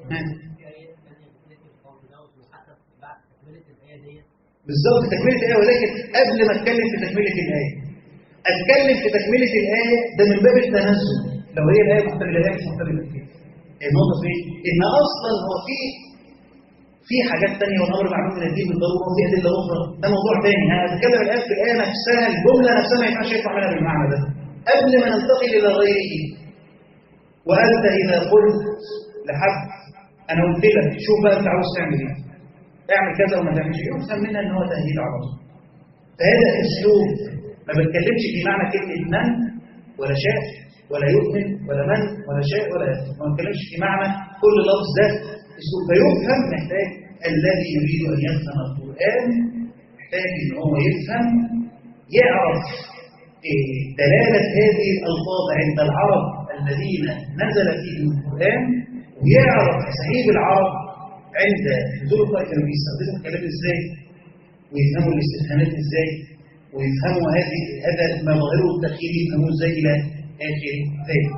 بالظبط تكمله الايه ولكن قبل ما اتكلم في تكمله الايه اتكلم في تكمله الايه ده من باب التنزل لو هي الايه محتمله الايه مش محتمله كده النقطه في ان اصلا هو في في حاجات ثانيه والامر معلوم من الدين بالضروره وفي ادله اخرى ده موضوع ثاني انا بتكلم الان في الايه نفسها الجمله نفسها ما ينفعش يطلع منها بالمعنى ده قبل ما ننتقل الى غيره وانت اذا قلت لحد انا قلت لك شوف بقى انت عاوز تعمل ايه اعمل كذا وما تعملش يفهم منها ان هو تهديد على طول فهذا اسلوب ما بتكلمش في معنى كلمه من ولا شاء ولا يؤمن ولا من ولا شاء ولا يكفر ما بتكلمش في معنى كل لفظ ده اسلوب فيفهم محتاج الذي يريد ان يفهم القران محتاج ان هو يفهم يعرف إيه دلاله هذه الالفاظ عند العرب الذين نزل فيهم القران ويعرف اساليب العرب عند نزول القرآن كانوا بيستخدموا الكلام ازاي ويفهموا الاستفهامات ازاي ويفهموا هذه هذا مظاهره التخيل يفهموه ازاي الى اخر ذلك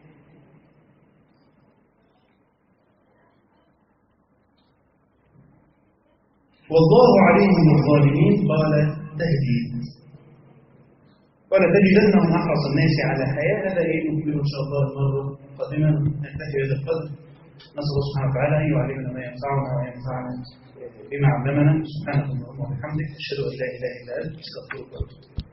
والله عليم بالظالمين قال تهديد ولا تجدنهم احرص الناس على حياه هذا ايه نكمله ان شاء الله المره القادمه ننتهي بهذا القدر نسأل الله سبحانه وتعالى أن يعلمنا ما ينفعنا وينفعنا بما علمنا سبحانك اللهم وبحمدك أشهد أن لا إله إلا أنت أستغفرك وأتوب إليك